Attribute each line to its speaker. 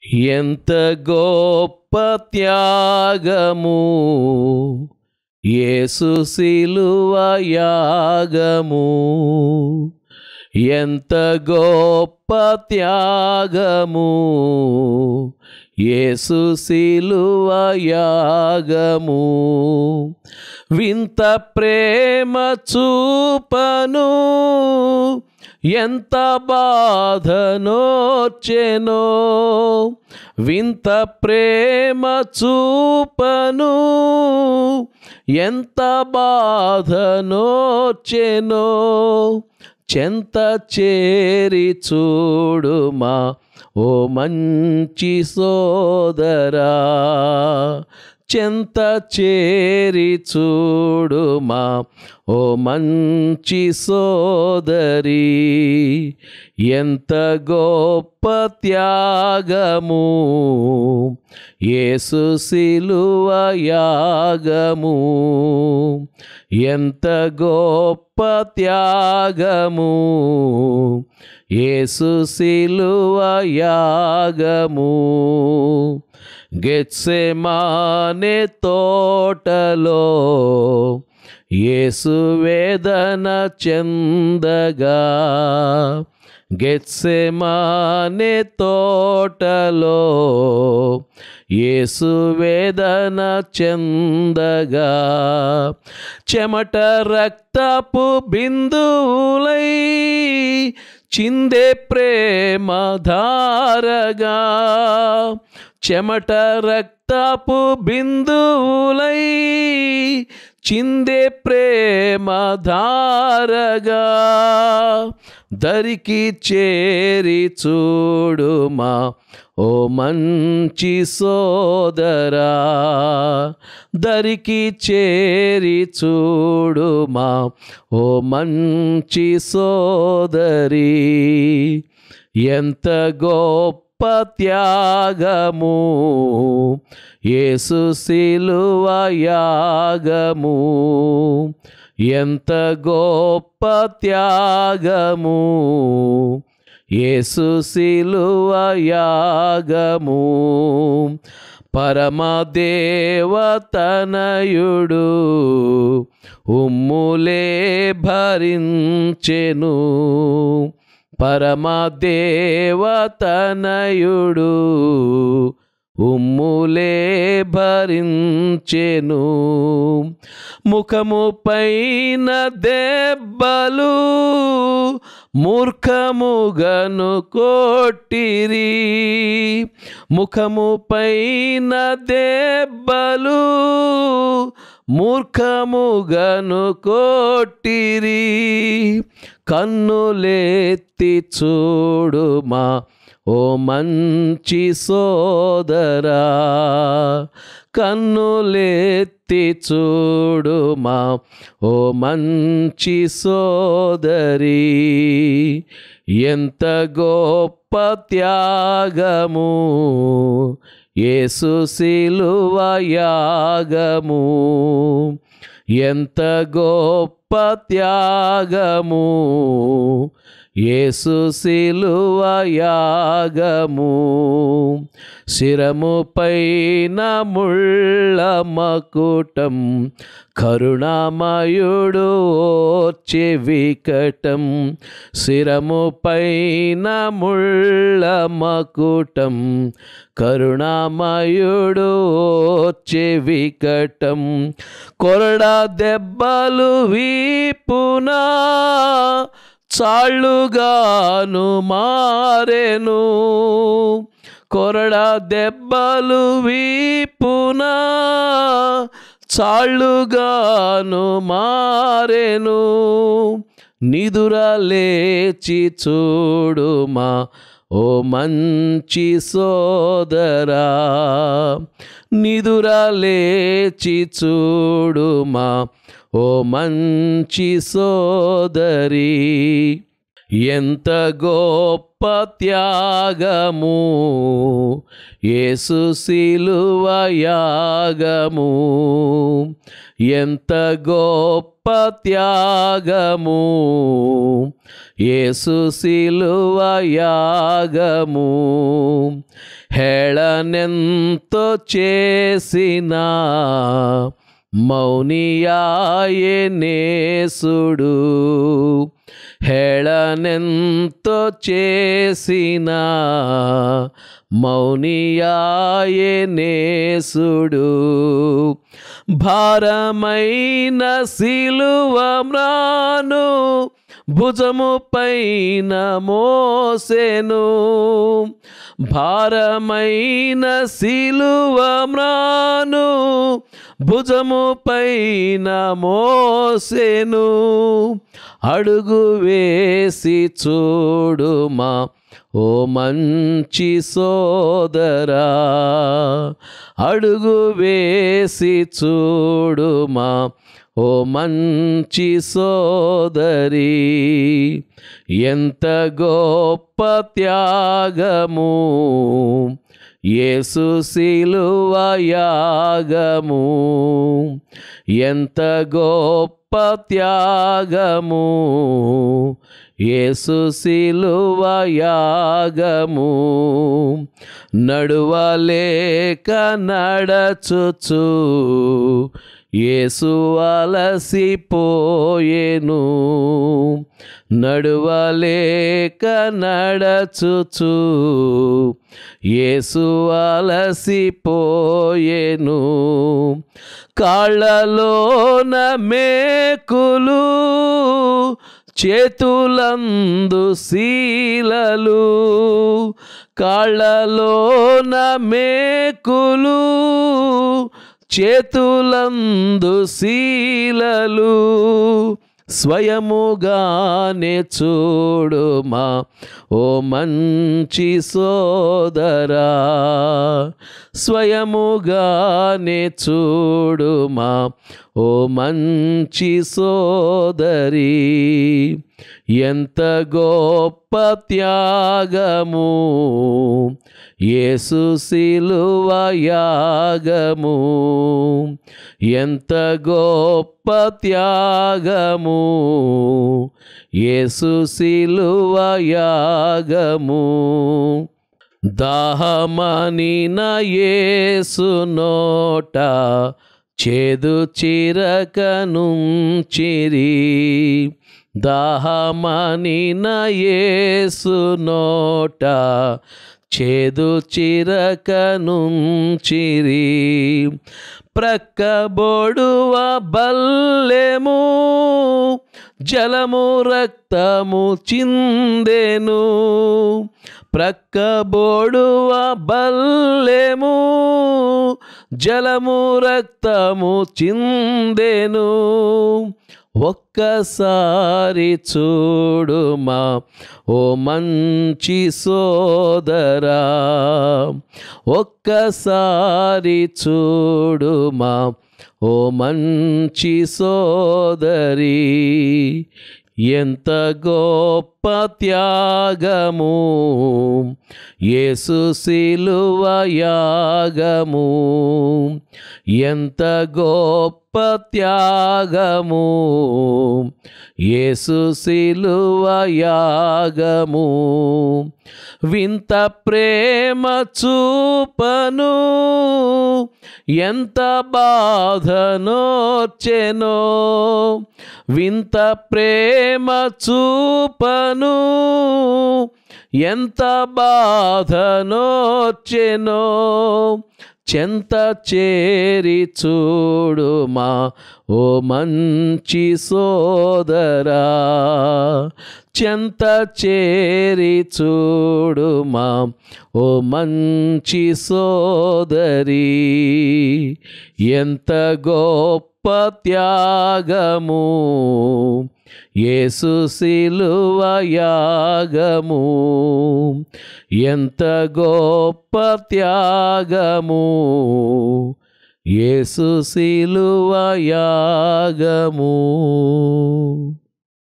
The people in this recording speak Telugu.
Speaker 1: ఎంత గొప్ప త్యాగము యేసు శిలువ యాగము ఎంత గొప్ప త్యాగము యేసు శిలువ యాగము వింత ప్రేమ చూపను ఎంత బాధనోచెనో వింత ప్రేమ చూపను ఎంత బాధనోచెనో చెంత చేరి చూడుమా ఓ మంచి సోదరా చెంత చేరి చూడుమా ఓ మంచి సోదరి ఎంత గొప్ప త్యాగము యేసు శిలువ యాగము ఎంత గొప్ప త్యాగము యేసు శిలువ యాగము గెత్సెమానే తోటలో యేసు వేదన చెందగా గెత్సెమానే తోటలో యేసు వేదన చెందగా చెమట రక్తపు బిందువులై చిందే ప్రేమ ధారగా చెమట రక్తపు బిందువులై చిందే ప్రేమ ధారగా దరికి చేరి చూడుమా ఓ మంచి సోదరా దరికి చేరి చూడుమా ఓ మంచి సోదరి ఎంత గొప్ప త్యాగము యేసు శిలువ యాగము ఎంత గొప్ప త్యాగము యేసు శిలువ యాగము పరమదేవతనయుడు ఉమ్ములే భరించెను పరమదేవతనయుడు ఉమ్ములే భరించెను ముఖము పైన దెబ్బలు మూర్ఖముగను కొట్టిరి ముఖము పైన దెబ్బలు మూర్ఖముగను కొట్టిరి కన్నులెత్తి చూడుమా ఓ మంచి సోదరా కన్నులెత్తి చూడుమా ఓ మంచి సోదరి ఎంత గొప్ప త్యాగము యేసు శిలువ యాగము ఎంత గొప్ప త్యాగము యేసు శిలువ యాగము శిరము పైన ముళ్ళ మకుటం కరుణామయుడు ఓర్చె వికటం శిరము పైన ముళ్ళ మకుటం కరుణామయుడు ఓర్చె వికటం కొరడా దెబ్బలు వీపునా చాళ్ళుగాను మారెను కొరడా దెబ్బలు వీపునా చాళ్ళుగాను మారెను నిదుర లేచి చూడుమా ఓ మంచి సోదరా నిదుర లేచి చూడుమా ఓ మంచి సోదరి ఎంత గొప్ప త్యాగము యేసు శిలువ యాగము ఎంత గొప్ప త్యాగము యేసు శిలువ యాగము హేళనెంతో చేసిన మౌనియాయనేసుడు హేళనెంతో చేసిన మౌనియాయనేసుడు భారమైన సిలువ మ్రాను భుజము పైన మోసెను భారమైన సిలువ మ్రాను భుజము పైన మోసెను అడుగు వేసి చూడుమా ఓ మంచి సోదరా అడుగు వేసి చూడుమా ఓ మంచి సోదరి ఎంత గొప్ప త్యాగము యేసు శిలువ యాగము ఎంత గొప్ప త్యాగము యేసు శిలువ యాగము నడువలేక నడచుచు యేసు అలసిపోయేను నడువలేక నడచుచు యేసు అలసిపోయేను కాళ్ళలోన మేకులు చేతులందు శీలలు కాళ్ళలోన మేకులు చేతులందు శీలలు స్వయముగానే చూడుమా ఓ మంచి సోదరా స్వయముగానే చూడుమా ఓ మంచి సోదరి ఎంత గొప్ప త్యాగము యేసు శిలువ యాగము ఎంత గొప్ప త్యాగము యేసు శిలువ యాగము దాహమనిన యేసు నోట చేదు చిరకనుంచిరి దాహమనిన యేసు నోట చేదు చిరకనుంచిరి ప్రక్కబొడువ బల్లెము జలము రక్తము చిందెను ప్రక్కబోడువ బల్లెము జలము రక్తము చిందెను ఒక్కసారి చూడుమా ఓ మంచి సోదరా ఒక్కసారి చూడుమా ఓ మంచి సోదరి ఎంత గొప్ప త్యాగము యేసు శిలువ యాగము ఎంత గొప్ప త్యాగము యేసు శిలువ యాగము వింత ప్రేమ చూపను ఎంత బాధనోచెనో వింత ప్రేమ చూపను ఎంత బాధనోచెనో చెంత చేరి చూడుమా ఓ మంచి సోదరా చెంత చేరి చూడుమా ఓ మంచి సోదరి ఎంత గొప్ప త్యాగము యేసు శిలువ యాగము ఎంత గొప్ప త్యాగము యేసు శిలువ యాగము